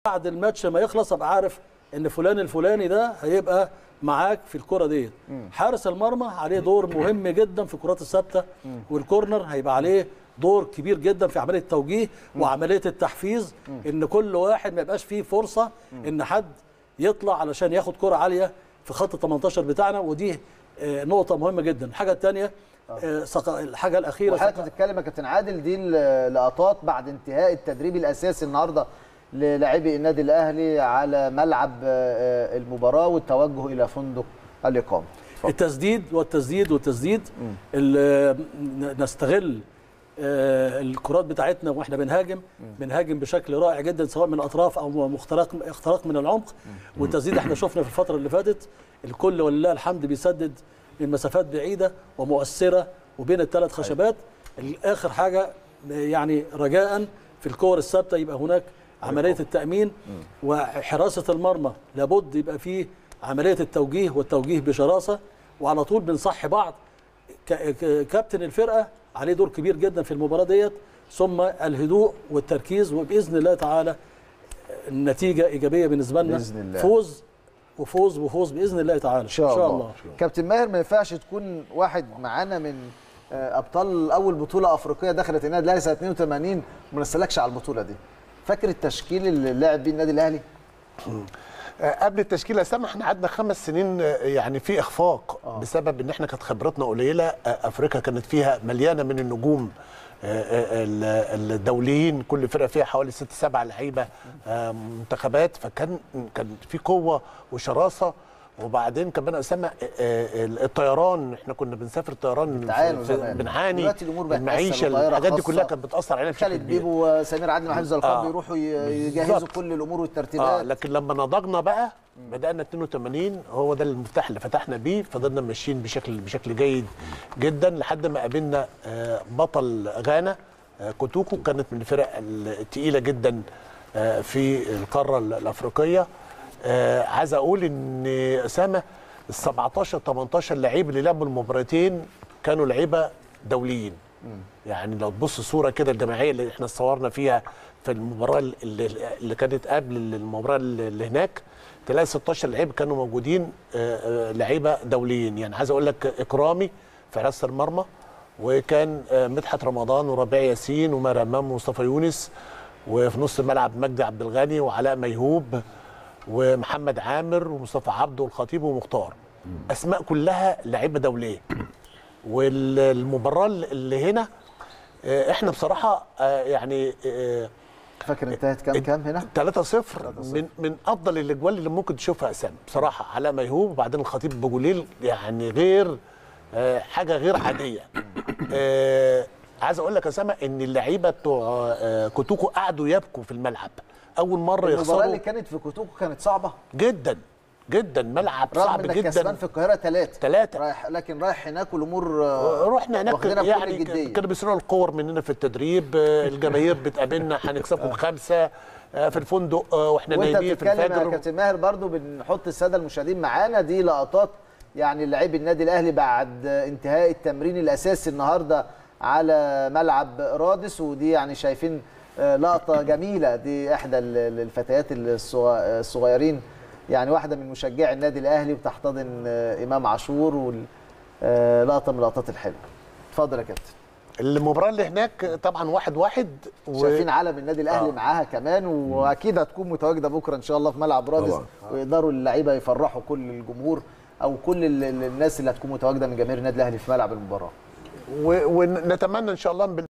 بعد الماتش ما يخلص ابقى عارف ان فلان الفلاني ده هيبقى معاك في الكره ديت حارس المرمى عليه دور مهم جدا في الكرات الثابته والكورنر هيبقى عليه دور كبير جدا في عمليه التوجيه وعمليه التحفيز ان كل واحد ما يبقاش فيه فرصه ان حد يطلع علشان ياخد كره عاليه في خط ال 18 بتاعنا ودي آه، نقطه مهمه جدا الحاجه الثانيه الحاجه الاخيره وحضرتك بتتكلم يا كابتن عادل دي اللقطات بعد انتهاء التدريب الاساسي النهارده للاعبي النادي الاهلي على ملعب آه، المباراه والتوجه الى فندق الاقامه التسديد والتسديد والتسديد ال- نستغل آه، الكرات بتاعتنا واحنا بنهاجم بنهاجم بشكل رائع جدا سواء من الاطراف او مخترق اختراق من العمق والتسديد احنا شفنا في الفتره اللي فاتت الكل ولله الحمد بيسدد من مسافات بعيده ومؤثره وبين الثلاث خشبات اخر حاجه يعني رجاء في الكور الثابته يبقى هناك عمليه التامين وحراسه المرمى لابد يبقى فيه عمليه التوجيه والتوجيه بشراسه وعلى طول بنصحي بعض ك- ك- كابتن الفرقه عليه دور كبير جدا في المباراه ديت ثم الهدوء والتركيز وباذن الله تعالى النتيجه ايجابيه بالنسبه لنا بإذن الله. فوز وفوز وفوز باذن الله تعالى ان شاء الله, كابتن ماهر ما ينفعش تكون واحد معانا من آه، ابطال اول بطوله افريقيه دخلت النادي الاهلي سنه 82 وما نسالكش على البطوله دي فاكر التشكيل اللي لعب بيه النادي الاهلي آه، قبل التشكيله سامح احنا قعدنا خمس سنين آه، يعني في اخفاق آه. بسبب ان احنا كانت خبرتنا قليله آه، افريقيا كانت فيها مليانه من النجوم آه، آه، ال- الدوليين كل فرقه فيها حوالي ست سبع لعيبه آه، منتخبات فكان كان في قوه وشراسه وبعدين كمان اسامه آه، آه، الطيران احنا كنا بنسافر طيران تعالوا في- زمان. بنعاني دلوقتي الأمور بقت المعيشه أسهل وطيارة الحاجات دي خاصة. كلها كانت بتاثر علينا بشكل خالد كبير بيبو وسمير عدلي وحفظ القلب آه. يروحوا ي- يجهزوا بالظبط. كل الامور اه والترتيبات لكن لما نضجنا بقى بدانا 82 هو ده المفتاح اللي فتحنا بيه فضلنا ماشيين بشكل بشكل جيد جدا لحد ما قابلنا آه، بطل غانا آه، كوتوكو كانت من الفرق الثقيله جدا آه، في القاره ال- الافريقيه آه، عايز اقول ان اسامه ال 17 18 لعيب اللي لعبوا المباراتين كانوا لعيبه دوليين يعني لو تبص صوره كده الجماعيه اللي احنا صورنا فيها في المباراه اللي, اللي كانت قبل المباراه اللي هناك تلاقي 16 لعيب كانوا موجودين آه، آه، لعيبه دوليين يعني عايز اقول لك اكرامي في حراسه المرمى وكان آه، مدحت رمضان وربيع ياسين وماهر امام ومصطفى يونس وفي نص الملعب مجدي عبد الغني وعلاء ميهوب ومحمد عامر ومصطفى عبده والخطيب ومختار اسماء كلها لعيبه دوليه والمباراه اللي هنا آه، احنا بصراحه آه، يعني آه، فاكر انتهت كام كام هنا 3-0 من من افضل الاجوال اللي ممكن تشوفها اسامه بصراحه علاء ميهوب وبعدين الخطيب بوجوليل يعني غير آه، حاجه غير عاديه آه، عايز اقول لك يا اسامه ان اللعيبه بتوع آه، كوتوكو قعدوا يبكوا في الملعب اول مره المباراه يخسروا اللي كانت في كوتوكو كانت صعبه جدا جدا ملعب رغم صعب انك كسبان جدا في القاهره ثلاثه ثلاثة. رايح لكن رايح هناك والامور آه، رحنا هناك واخدينها بكل يعني الجدية. كانوا بيسرقوا الكور مننا في التدريب آه، الجماهير بتقابلنا هنكسبكم خمسه آه، في الفندق آه، واحنا وانت نايمين في بتتكلم يا الفجر كابتن ماهر برضو بنحط الساده المشاهدين معانا دي لقطات يعني لعيب النادي الاهلي بعد انتهاء التمرين الاساسي النهارده على ملعب رادس ودي يعني شايفين آه، لقطه جميله دي احدى ال- ال- الفتيات الصغ- الصغيرين يعني واحده من مشجعي النادي الاهلي وتحتضن آه، امام عاشور وال- آه، لقطه من اللقطات الحلوه اتفضل يا كابتن المباراه اللي هناك طبعا واحد واحد و... شايفين علم النادي الاهلي آه. معاها كمان واكيد هتكون متواجده بكره ان شاء الله في ملعب رادس طبعاً. ويقدروا اللعيبه يفرحوا كل الجمهور او كل ال- ال- الناس اللي هتكون متواجده من جماهير النادي الاهلي في ملعب المباراه و... ونتمنى ان شاء الله